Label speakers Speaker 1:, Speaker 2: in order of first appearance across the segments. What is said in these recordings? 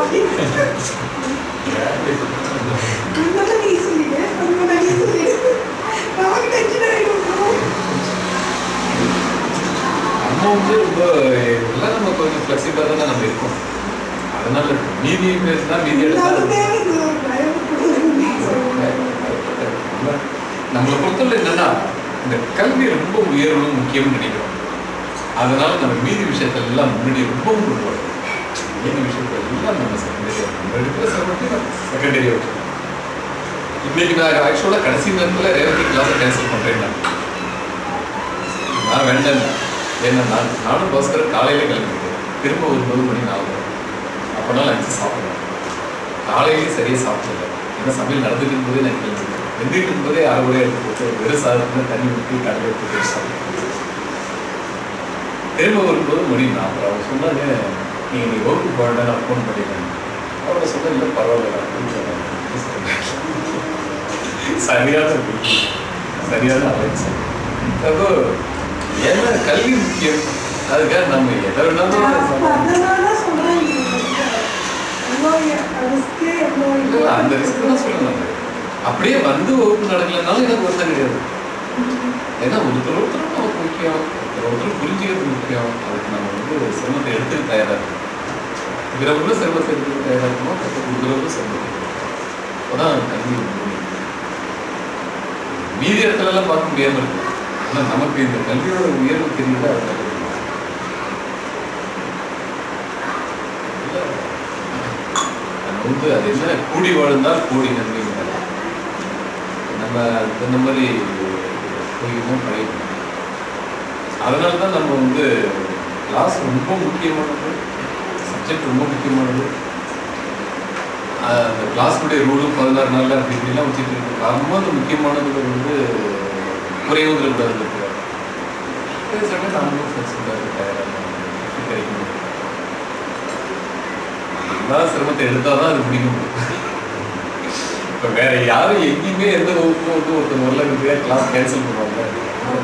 Speaker 1: அதனால நீ சொல்லிடு அதனால நீ சொல்லிடு நமக்கு டென்ஷன் ஆகிடும்
Speaker 2: நம்ம வந்து ரொம்ப எல்லாம் நம்ம கொஞ்சம் ஃப்ளெக்சிபிளாக தானே நம்ம இருக்கோம் அதனால மீதி பேசுனா மீதி
Speaker 1: எல்லாருமே
Speaker 2: எடுத்தா
Speaker 1: பயப்படுறது
Speaker 2: நம்ம- நம்மளை பொறுத்தவரை என்னன்னா இந்த கல்வி ரொம்ப உயர்வும் முக்கியம்னு நினைக்கிறோம் அதனால நம்ம மீதி விஷயத்துல எல்லாம் முன்னாடி ரொம்பவும் கொண்டு வரோம் மீதி விஷயத்துல எல்லாம் நம்ம செகண்டரியா நம்ம எடுக்கிற செகண்டரி செகண்டரியா வச்சுக்கணும் இன்னைக்கு நான் ஆக்சுவலாக கடைசி நேரத்தில் ரேவதி கிளாஸை கேன்சல் பண்ணுறேன் நான் நான் வேண்டாம் ஏன்னா நான் நானும் பாஸ்கர் காலையில கிளம்பிட்டேன் திரும்ப ஒரு ஒன்பது மணி நாலு அப்போனா லஞ்சு சாப்பிடுவேன் காலையிலேயே சரியாக சாப்பிடல ஏன்னா சமையல் நடந்துட்டு இருக்கும்போதே நான் கிளம்பிட்டேன் வெந்துட்டு இருக்கும்போதே அரை கூட எடுத்து போட்டு வெறும் சாதத்துல தண்ணி ஊற்றி கடையில் எடுத்து சாப்பிட்டு திரும்ப வரும்போது மணி நாலு அவங்க சொன்னாங்க நீங்கள் நீ வகுப்பு போவேண்டா நான் ஃபோன் பண்ணிட்டேன் அவரை சொன்ன இல்லை பரவாயில்ல அப்படின்னு சொன்னாங்க சரியான புத்தி. சரியான அலைன்ஸ் அப்போ ஏன்னா கல்வி முக்கியம் அதுக்காக நம்ம எதை வேணாலும்
Speaker 1: அதனால சொல்றேன் எவ்வளோ ரிஸ்க்கு எவ்வளோ
Speaker 2: இல்ல, அந்த ரிஸ்க் தான் சொல்லணும் அப்படியே வந்து வகுப்பு நடக்கலனாலும் எனக்கு ஒருத்தர் கிடையாது ஏன்னா ஒருத்தர் ஒருத்தர் நமக்கு முக்கியம் ஒருத்தர் ஒருத்தர் புரிஞ்சுக்கிறது முக்கியம் அதுக்கு நம்ம வந்து சிரமத்தை எடுத்துக்க தயாரா இருக்கணும் இருக்கிறவங்களும் சிரமத்தை எடுத்துக்க தயாரா இருக்கணும் கற்றுக் கொடுக்குறவங்களும் சிரமத்தை எடுத்துக்கணும். அப்பதான் கல்வி முக்கியம். மீதி இடத்துல எல்லாம் பார்க்க முடியாம இருக்கு ஆனா நமக்கு இந்த கல்வியோட உயர்வு தெரியல அதனால இல்ல. நம்ம வந்து அது என்ன கூடி வாழ்ந்தால் கோடி நன்மைங்கிறாங்க நம்ம அதுக்கு தகுந்த மாதிரி போய்க்கணும் பழகிக்கணும் அதனால தான் நம்ம வந்து கிளாஸ் ரொம்ப முக்கியமானது சப்ஜெக்ட் ரொம்ப முக்கியமானது ஆஹ் அந்த கிளாஸுடைய ரூலும் பதினாறு நாளில் அப்படி இப்படிலாம் வச்சுட்டு இருக்கு ரொம்ப அந்த முக்கியமானது வந்து குறைவு வந்துடக்கூடாது அதே சமயம் நாமளும் ஃப்ளெக்சிபிளாக இருக்க தயாராக கிடைக்கும் எல்லா சிரமத்தை எடுத்தால் தான் அது முடியும் இப்போ வேற யாரும் எங்கேயுமே எந்த வகுப்பும் வந்து ஒருத்தர் வரல கிளாஸ் கேன்சல் பண்ணுவாங்க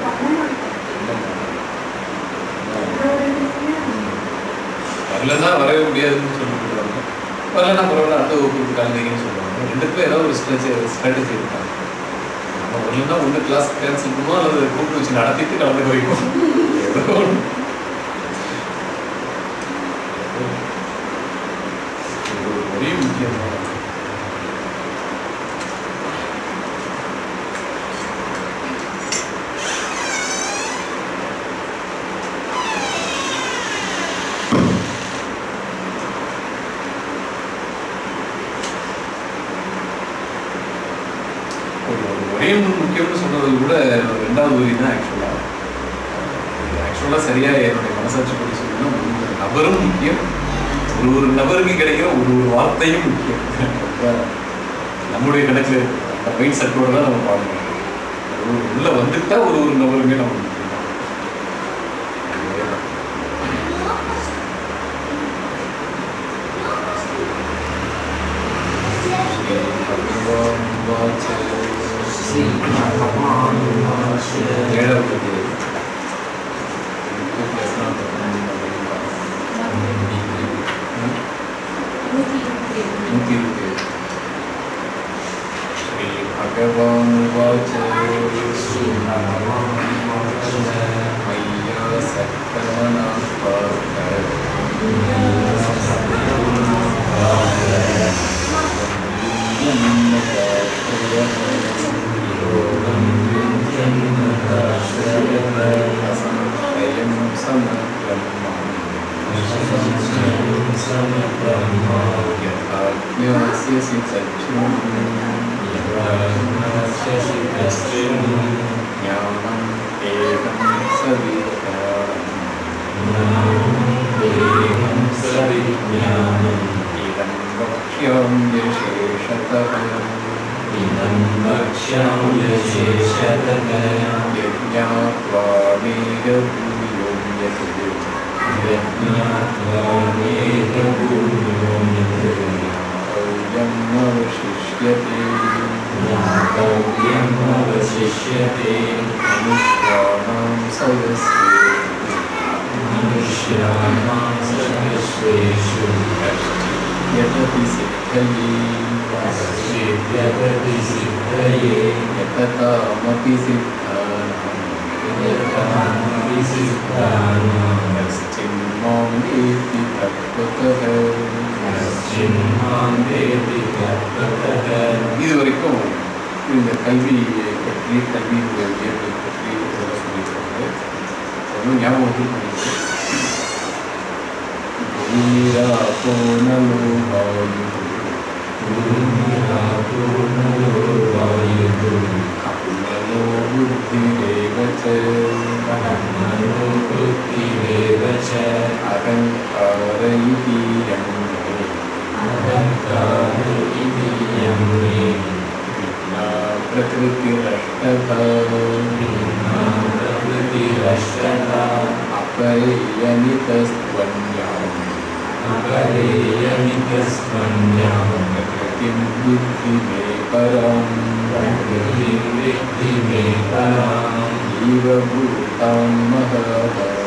Speaker 2: வரலன்னா வரவே முடியாதுன்னு சொல்லிட்டு வரலன்னா பரவாயில்ல அடுத்த வகுப்புக்கு கலந்தீங்கன்னு சொல்லுவாங்க ரெண்டுக்குள்ள ஏதாவது ஒரு ஸ்ட்ராட்டஜி ஸ்ட்ராட்டஜி இருக்காங்க நம்ம வரலன்னா ஒன்று கிளாஸ் கேன்சல் பண்ணுவோம் அல்லது கூப்பிட்டு வச்சு நடத்திட்டு கலந்து வைப்போம் ஏதோ ஒண்ணு. இது ஒரு பெரிய முக்கியமான ஒரு ஒரு ஒரே ஒன்று முக்கியம்னு சொன்னது கூட ஒரு ரெண்டாவது வரி தான் ஆக்சுவலாக ஆக்சுவலாக சரியாக என்னுடைய மனசாட்சி படி சொல்லணும்னா ஒரு நபரும் முக்கியம் ஒரு ஒரு நபருக்கு கிடைக்கிற ஒரு ஒரு வார்த்தையும் முக்கியம் அப்ப நம்முடைய கணக்கில் இருக்கு. அந்த மைண்ட் செட்டோட தான் நம்ம பாடணும் ஒரு உள்ள வந்துட்டா ஒரு ஒரு நபருமே நம்ம முக்கியம் தான். ஏழாவது நூற்றி இருபத்தி ஏழு ஸ்ரீ பகவான் வாச்ச மையா சக்கரவனா ज्ञानम् एकं सविज्ञानम् इदं वक्ष्याम्यशेषतः यज्ञात्वा वेदभूयोऽन्यत् ज्ञातव्यं नवशिष्यते
Speaker 3: अवशिष्यते
Speaker 2: मनुष्याणां सदस्ये
Speaker 3: मनुष्याणां सर्वेषु
Speaker 2: यतति सिद्धये
Speaker 3: यतति सिद्धये
Speaker 2: यततामपि सिद्धानां
Speaker 3: यततामपि सिद्धानां
Speaker 2: यश्चिन्मां वेत्ति तत्त्वतः
Speaker 3: यश्चिन्मां वेति तत्त्वतः
Speaker 2: இது வரைக்கும் இந்த கல்வியை பற்றி கல்வியினுடைய உயர்வை பற்றி இதெல்லாம் சொல்லியிருக்காங்க ஒன்றும் ஞாபகத்தில் பண்ணியிருக்கேன் பூமிரா போனலோ வாயு
Speaker 3: पूर्णिया पूर्णयो वायुः
Speaker 2: கம்மனோ புத்திரேவ ச
Speaker 3: मनो बुद्धिरेव च
Speaker 2: அகங்கார இதி யம்மே
Speaker 3: अहङ्कार इति यं मे
Speaker 2: வித்யா பிரகிருதிரஷ்டதா
Speaker 3: भिन्ना प्रकृतिरष्टता
Speaker 2: अपरेयमितस्त्वन्याम्
Speaker 3: अपरेयमितस्मन्यां
Speaker 2: प्रकृतिं विद्धि मे पराम्
Speaker 3: प्रकृतिं विद्धि मे पराम्
Speaker 2: जीवभूतां महाभागो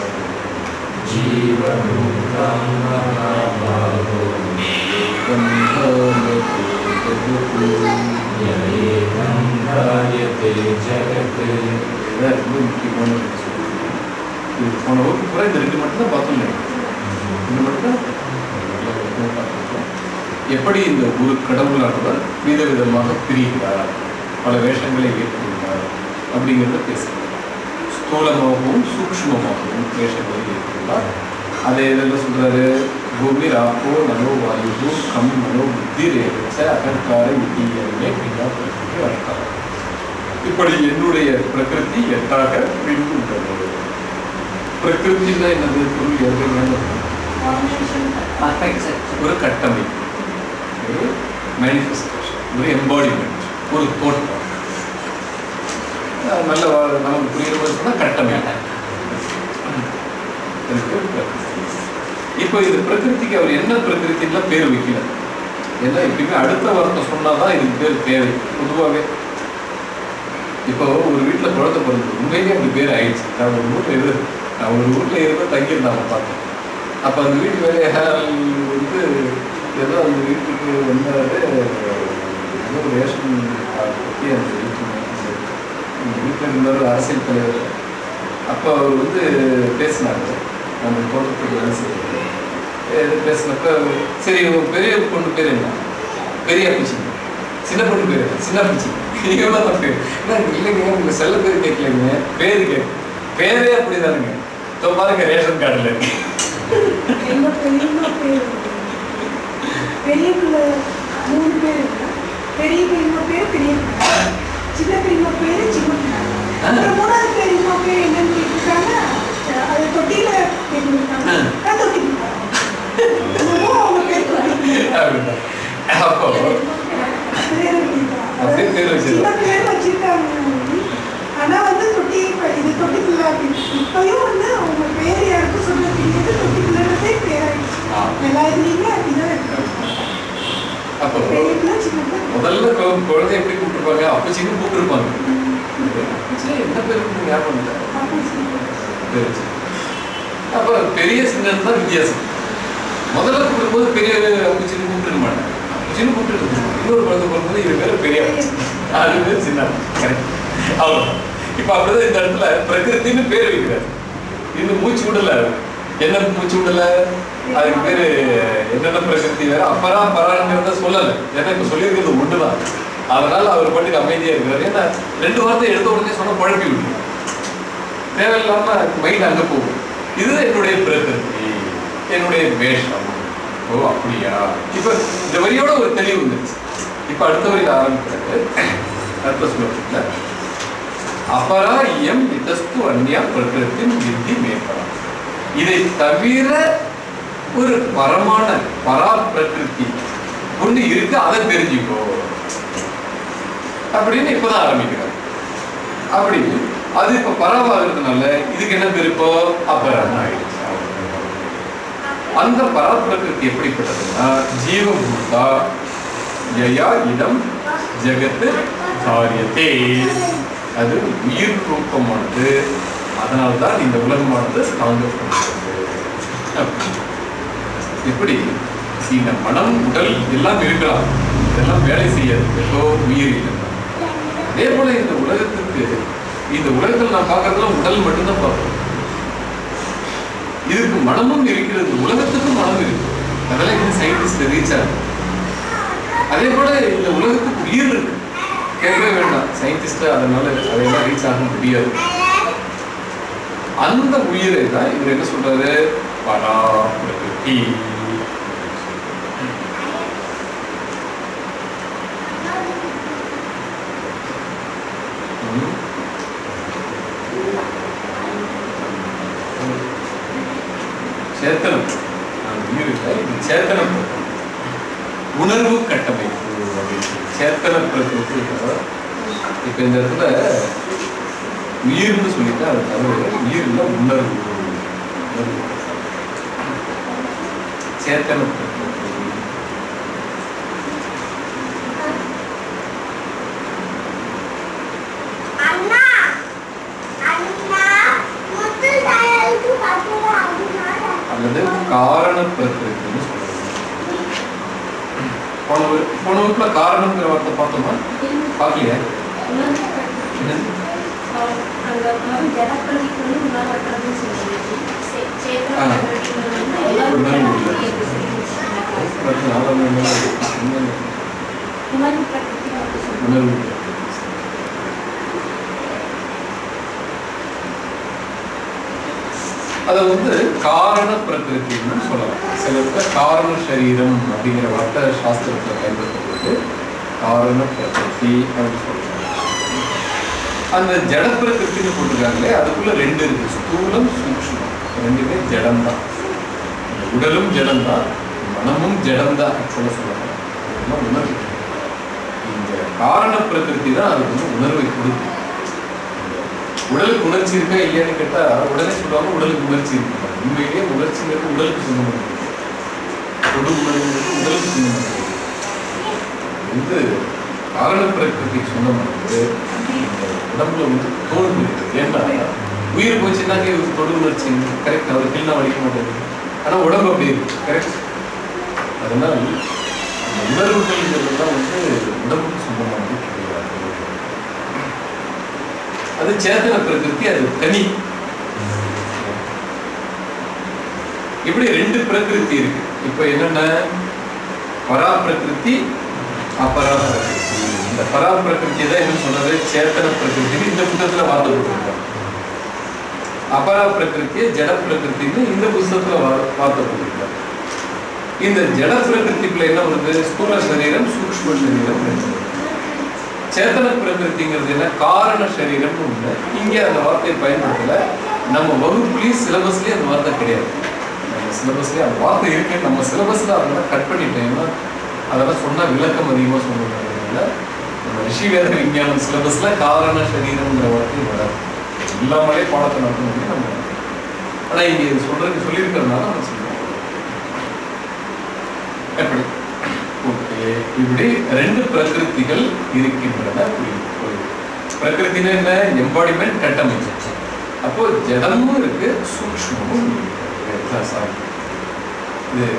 Speaker 3: जीवभूतां महाभागो
Speaker 2: गन्धायते जगत्
Speaker 3: यदेकं धार्यते जगत्
Speaker 2: இதுதான் ரொம்ப முக்கியமான ஒரு விஷயம். இது போன வகுப்பு பூரா இந்த ரெண்டு மட்டும் தான் பார்த்தோம் நினைக்கிறேன். இது மட்டும் தான் நல்லா விளக்கமா பார்த்திருக்கோம். எப்படி இந்த ஒரு கடவுளானவர் விதவிதமாக பிரிகிறார் பல வேஷங்களை ஏற்றுக்கொண்டார் அப்படிங்கிறத பேசுகிறார் ஸ்தூலமாகவும் சூக்ஷ்மமாகவும் வேஷங்களை ஏற்றுக்கொண்டார் அதை எதில் சொல்றாரு பூமி ராப்போ நனோ வாயு கம் மனோ புத்தி ரேவச்ச அகங்கார இத்தியமே பின்னா பிரகிருதி அஷ்டாக இப்படி என்னுடைய பிரகிருதி எட்டாக பிரிந்து உள்ளது பிரகிருத்தின்னா என்னது பொருள் ஏற்கனவே ஒரு கட்டமைப்பு ஒரு மேனிஃபெஸ்டேஷன் ஒரு எம்பாடிமெண்ட் ஒரு தோற்றம் அஹ் நல்ல வா- நமக்கு புரியுற மாதிரி சொன்னா கட்டமைப்பு இதுக்கு பிரகிருதி. இப்போ இது பிரகிருதிக்கு அவர் என்ன பிரகிருத்தின்லாம் பேர் வைக்கல ஏன்னா எப்பயுமே அடுத்த வார்த்தை சொன்னாதான் இதுக்கு பேர் தேவை பொதுவாகவே இப்போ ஒரு வீட்டில் குழந்தை பிறந்தது உண்மையிலேயே அப்படி பேர் ஆயிடுச்சு நான் ஒரு வீட்டில் இரு நான் ஒரு வீட்டில் இருந்து தங்கியிருந்தாங்க பார்த்தேன் அப்போ அந்த வீட்டு வேலையால் வந்து ஏதோ அந்த வீட்டுக்கு வந்தாரு ஏதோ ரேஷன் கார்டு பற்றி அந்த வீட்டு அந்த வீட்டில் இருந்தார் ஒரு அரசியல் தலைவர் அப்போ அவர் வந்து பேசினாங்க அந்த தோட்டத்துக்கு வேலை செய்யறது இது பேசினப்ப சரி உங்க பெரிய பொண்ணு பேர் என்ன பெரிய பூச்சி சின்ன பொண்ணு பேர் என்ன? சின்ன பூச்சி இவ்வளோ தான் பேர் என்ன இல்லைங்க உங்க செல்ல பேர் கேட்கலைங்க பேர் கேட்கு பேரே அப்படிதானுங்க இப்போ பாருங்க ரேஷன் கார்டில் இருக்கு
Speaker 1: எங்க பெரியம்மா பேர் பெரிய பிள்ளை மூணு பேர் இருக்கு பெரிய பெரியம்மா பேர் பெரிய பிள்ளை சின்ன பெரியம்மா பேரு சின்ன பிள்ளை அப்புறம் மூணாவது பெரியம்மா பேர் என்னன்னு கேட்டிருக்காங்க அது தொட்டியில கேட்டிருக்காங்க நான் தொட்டி பிள்ளை. அதுவும் அவங்க பேர் தொட்டி பிள்ளை.
Speaker 2: அப்படின்னா அப்போ
Speaker 1: பேர் வச்சிருக்காங்க.
Speaker 2: அப்படியே பேர் வச்சிருக்காங்க.
Speaker 1: சின்ன பேர் வச்சிருக்காங்க ஆனா வந்து தொட்டி ப- இது தொட்டி பிள்ளை அப்படின்னு. இப்பயும் வந்து அவங்க பேர் யாருக்கும் சொல்ல தெரியாது தொட்டி பிள்ளைன்றதே பேராயிடுச்சு
Speaker 2: ஆ.
Speaker 1: எல்லா இதுலயுமே அப்படிதான் இருக்கு
Speaker 2: அப்போ
Speaker 1: பெரிய பிள்ளை சின்ன பிள்ளை
Speaker 2: முதல்ல கு- குழந்தை எப்படி கூப்பிட்டுருப்பாங்க அப்பச்சின்னு கூப்பிட்டுருப்பாங்க அப்பச்சி என்ன பேர் கூப்பிட்டு ஞாபகம் இல்லை
Speaker 1: அப்படி சொல்லுவாங்க.
Speaker 2: பேர் வச்சு. அப்போ பெரிய சின்னது தான் வித்தியாசம் முதல்ல கூப்பிடும்போது பெரிய அப்பச்சின்னு கூப்பிட்டு மாட்டேன் அப்பச்சின்னு கூப்பிட்டு இன்னொரு குழந்தை பிறகும்போது இது பேர் பெரிய அப்பச்சி. அது பேர் சின்ன கரெக்ட் அவ்வளோதான் இப்போ அப்படிதான் இந்த இடத்துல பிரகிருத்தின்னு பேர் வைக்கிறார் இன்னும் மூச்சு விடல என்ன மூச்சு விடல அதுக்கு பேரு என்னென்ன பிரகிருதி வேற அப்பரா பராங்கிறத சொல்லல ஏன்னா இப்ப சொல்லியிருக்கிறது ஒண்ணுதான் அதனால அவர் பாட்டுக்கு அமைதியா இருக்கிறார் ஏன்னா ரெண்டு வார்த்தை எடுத்த உடனே சொன்னா குழப்பி விட்டுரும் தேவையில்லாம மைண்ட் அங்க போகும் இது என்னுடைய பிரகிருதி என்னுடைய வேஷம் ஓ அப்படியா இப்ப இந்த வரியோட ஒரு தெளிவு வந்துருச்சு இப்ப அடுத்த வரியில் ஆரம்பிக்கிறது அடுத்த ஸ்லோகத்துல அபரா இயம் இதஸ்து அந்நியா பிரகிருத்தின் வித்தி மேம்பரா இதை தவிர ஒரு பரமான பரா பிரகிருதி ஒண்ணு இருக்கு அதை தெரிஞ்சுக்கோ அப்படின்னு இப்பதான் ஆரம்பிக்கிறார் அப்படி அது இப்ப பரவாகிறதுனால இதுக்கு என்ன பேர் இப்போ அபரம் ஆயிடுச்சு அந்த பராப்பிரகிருதி எப்படிப்பட்டதுன்னா ஜீவபூதா யயா இடம் ஜெகத்து காரியத்தே அது உயிர் ரூபமானது அதனால்தான் இந்த உலகமானது தாங்கப்படுகிறது இப்படி இந்த மனம் உடல் எல்லாம் இருக்கலாம் இதெல்லாம் வேலை செய்யாது ஏதோ உயிர் இல்லை அதே போல இந்த உலகத்துக்கு இந்த உலகத்தில் நான் பார்க்கறதுலாம் உடல் மட்டும்தான் பார்க்கறோம் இதுக்கு மனமும் இருக்கிறது உலகத்துக்கும் மனம் இருக்கு அதெல்லாம் இது சயின்டிஸ்ட் ரீச் ஆகும் அதே போல இந்த உலகத்துக்கு உயிர் இருக்கு கேட்கவே வேண்டாம் சயின்டிஸ்ட் அதனால அதையெல்லாம் ரீச் ஆக முடியாது அந்த உயிரை தான் இவர் என்ன சொல்றாரு பரா பிரகிருதி ம். சேத்தனம் நான் உயிர் இல்லை இது சேத்தனம் உணர்வு கட்டமைப்பு அப்படின்னு சேத்தன பிரகிருதி இப்போ இந்த இடத்துல உயிர்னு சொல்லிட்டு அது தவிர உயிர்ல உணர்வு உணர்வு. சேத்தன பிரகிருதி
Speaker 4: அண்ணா அண்ணா முத்து தயாரித்து பார்க்கல அண்ணா
Speaker 2: அல்லது காரண பிரகிருதின்னு சொல்றது போன வகு- போன வகுப்புல காரணங்கிற வார்த்தை பார்த்தோமா பார்க்கலையா என்னது? ஆ. பிரச்சனை, அதான் உணர்வு. உணர்வு. உணர்வு அதை வந்து காரண பிரகிருத்தின்னு சொல்லலாம் சில இடத்துல காரண சரீரம் அப்படிங்கிற வார்த்தை சாஸ்திரத்தில் பயன்படுத்தப்படுது காரண பிரகிருதி அப்படின்னு சொல்றாங்க அந்த ஜட பிரகிருத்தின்னு போட்டிருக்காங்களே அதுக்குள்ள ரெண்டு இருக்கு ஸ்தூலம் சூக்ஷ்மம் ரெண்டுமே ஜடம்தான் இந்த உடலும் ஜடம்தான் மனமும் ஜடம்தான் ஆக்சுவலாக சொல்லலாம் அதெல்லாம் உணர்வு இந்த காரண பிரகிருதி தான் அதுக்கு வந்து உணர்வை கொடுக்கும் உடலுக்கு உணர்ச்சி இருக்கா இல்லையான்னு கேட்டா உடனே சொல்லுவாங்க உடலுக்கு உணர்ச்சி இருக்கு உண்மையிலேயே உணர்ச்சிங்கிறது உடலுக்கு சொந்தமானது தொடு உணர்வுங்கிறது உடலுக்கு சொந்தமானது வந்து காரண பிரகிருதிக்கு சொந்தமானது இந்த உடம்புல வந்து தோல்வி இருக்கு ஏன்னா உயிர் போச்சுன்னாக்க ஒரு தொடு உணர்ச்சி கரெக்ட் அவர் கிள்ளா வலிக்க மாட்டேங்குது ஆனா உடம்பு அப்படி இருக்கு கரெக்ட் அதனால் அந்த உணர்வுகள்ங்கிறது தான் வந்து உடம்புக்கு சொந்தமானது கிடையாது அது சேத்தன பிரகிருதி அது தனி இப்படி ரெண்டு பிரகிருதி இருக்கு இப்போ என்னென்ன பரா பிரகிருதி அபரா பிரகிருதி இந்த பரா பிரகிருதி தான் என்ன சொன்னது சேத்தன பிரகிருதி இந்த புத்தகத்துல வார்த்தை போட்டிருக்காங்க அபரா பிரகிருத்தியை ஜட பிரகிருத்தின்னு இந்த புத்தகத்துல வா- வார்த்தை போட்டிருக்காங்க இந்த ஜட பிரகிருதிக்குள்ள என்ன வருது ஸ்தூல சரீரம் சூக்ஷ்ம சரீரம் ரெண்டு வருது. சேத்தன பிரகிருதிங்கிறது என்ன காரண சரீரம்னு ஒண்ணு இங்க அந்த வார்த்தையை பயன்படுத்தல நம்ம வகுப்புலயும் சிலபஸ்லயும் அந்த வார்த்தை கிடையாது நம்ம சிலபஸ்லயே அந்த வார்த்தை இருக்கு நம்ம சிலபஸ்ல அதெல்லாம் கட் பண்ணிட்டோம் ஏன்னா அதெல்லாம் சொன்னா விளக்கம் அதிகமா சொல்லுறதுனால நம்ம ரிஷிவேத விஞ்ஞானம் சிலபஸ்ல காரண சரீரம்ங்கிற வார்த்தை வராது இல்லாமலே பாடத்தை நடத்தணும் நம்ம ஆனா இங்க இது சொல்றது சொல்லியிருக்கிறதுனால நம்ம சொல்லுவோம் எப்படி ஓகே இப்படி ரெண்டு பிரகிருதிகள் இருக்கின்றன புரியுது, புரியுது. பிரகிருதினா என்ன எம்பாடிமெண்ட் கட்டமைச்சு அப்போ ஜடமும் இருக்கு சூக்ஷ்மமும் இருக்கு சாரி இது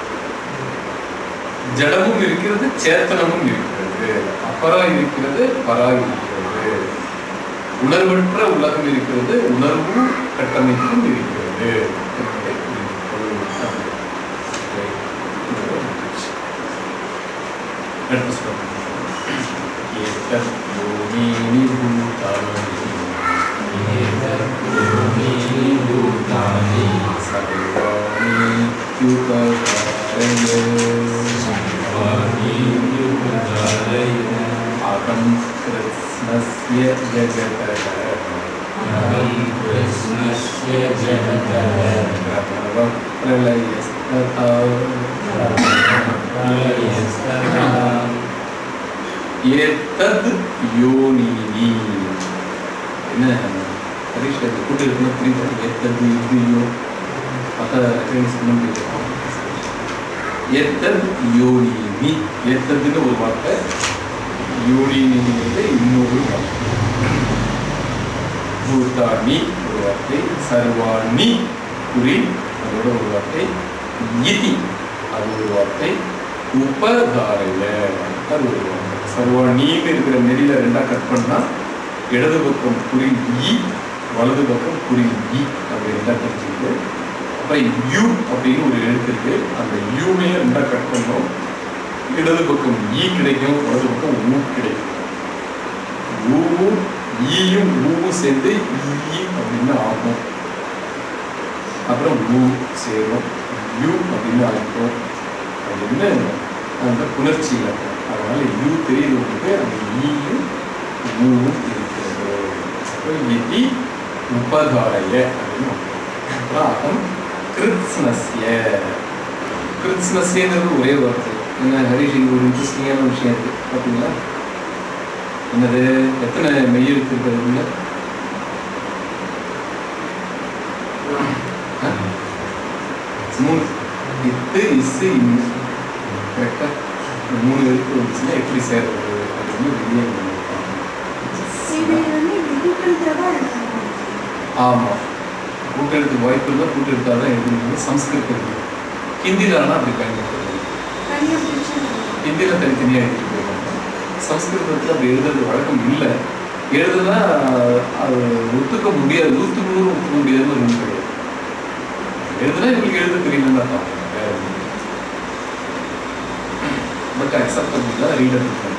Speaker 2: ஜடமும் இருக்கிறது சேத்தனமும் இருக்கிறது அப்பரா இருக்கிறது பரா இருக்கிறது உணர்வற்ற உலகம் இருக்கிறது உணர்வும் கட்டமைப்பும் இருக்கிறது என்பதை புரிந்து கொள். அடுத்த ஸ்லோகம். ஏதத் யோனீனி பூதானி
Speaker 3: ஏதத்யோனீனி பூதானி
Speaker 2: சர்வாணி யுகதாரய
Speaker 3: சர்வாணி யுகதாரய
Speaker 2: அகம் கிருஷ்ணஸ்ய ஜகதः
Speaker 3: அகம் கிருஷ்ணஸ்ய ஜகதः
Speaker 2: பிரபவ பிரளயஸ்ததா
Speaker 3: பிரளயஸ்ததா
Speaker 2: ஏதத் யோனீனி என்ன பரீட்சை கூட்டு இருக்குன்னா புரியுது ஏத்தது இது யோ பார்த்தா சொன்ன ஏத்தத் யோனீனி ஏத்ததுன்னு ஒரு வார்த்தை யோனிங்கிறது இன்னொரு வார்த்தை பூதானி ஒரு வார்த்தை சர்வாணி குறி அதோட ஒரு வார்த்தை இதி அது ஒரு வார்த்தை உபதாரைய அது ஒரு வார்த்தை சர்வாணின்னு இருக்கிற நெடில ரெண்டா கட் பண்ணா இடது பக்கம் குறி இ வலது பக்கம் குறி இ அப்படி ரெண்டா பிரிச்சுக்கிட்டு அப்புறம் யூ அப்படின்னு ஒரு எழுத்து இருக்கு அந்த யூமே ரெண்டா கட் பண்ணோம் இடது பக்கம் ஈ கிடைக்கும் வலது பக்கம் ஊ கிடைக்கும் ஊவும் ஈயும் ஊவும் சேர்ந்து ஈ அப்படின்னு ஆகும் அப்புறம் ஊ சேரும் யூ அப்படின்னு ஆகும் அப்படின்னு அந்த புணர்ச்சி இலக்கம் அதனால யூ தெரியுது உங்களுக்கு அந்த ஈயும் ஊவும் இருக்கிறது அப்போ இதி உபகாரய அப்படின்னு வரும். அப்புறம் அகம் கிருத்ஸ்னஸ்ய கிருத்ஸ்னஸ்யங்கிறது ஒரே வார்த்தை என்ன ஹரிஷ் இங்க ஒரு இன்ட்ரெஸ்டிங்கான விஷயம் இருக்கு பார்த்தீங்களா என்னது எத்தனை மெய்யெழுத்து இருக்கிறதுல மூணு இத்து இசு இன்னு கரெக்டா இந்த மூணு எழுத்து வந்துச்சுன்னா எப்படி சேர்றது அப்படின்னு வெளியே
Speaker 1: இது வந்து கூட்டெழுத்துல தான் எழுதணும்
Speaker 2: ஆமாம் கூட்டெழுத்து வாய்ப்பு இருந்தால் கூட்டெழுத்தாக தான் எழுதுனீங்க சம்ஸ்கிருதம் இருக்கு ஹிந்தியில் ஆனால் அப்படி பயன்படுத்துறது
Speaker 1: தனியாக பிரிச்சு எழுதணும்.
Speaker 2: ஹிந்தியில் தனித்தனியாக எழுதிட்டு போயிருக்காங்க சம்ஸ்கிருதத்தில் அப்படி எழுதுறது வழக்கம் இல்லை எழுதுனா அது ஒத்துக்க முடியாது நூற்றுக்கு நூறு ஒத்துக்க முடியாதுன்னு ஒரு ஒன்று கிடையாது எழுதுனா இவங்களுக்கு எழுத தெரியலன்னு அர்த்தம் பட் அக்செப்ட் பண்ணிதான் ரீடர் இருக்கும்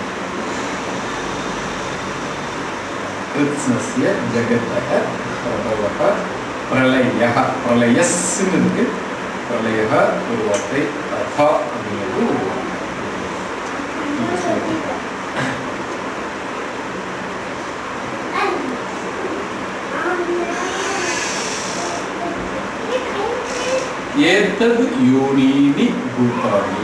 Speaker 2: கிருத்ஸ்னஸ்ய ஜெகத்தக பிரபவக பிரளயः பிரளயஸ்ன்னு இருக்கு பிரளயः ஒரு வார்த்தை ததா அப்படிங்கிறது ஒரு வார்த்தை ஏத்தது யோனீனி பூதானி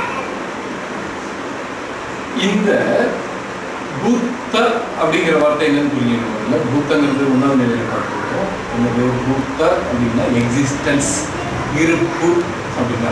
Speaker 2: இந்த பூத்த அப்படிங்கிற வார்த்தை என்னன்னு புரியணும் இல்லை பூத்தங்கிறது ஒன்றாவது நிலையில பார்த்துருக்கோம் என்னது பூத்த அப்படின்னா எக்ஸிஸ்டன்ஸ் இருப்பு அப்படின்னா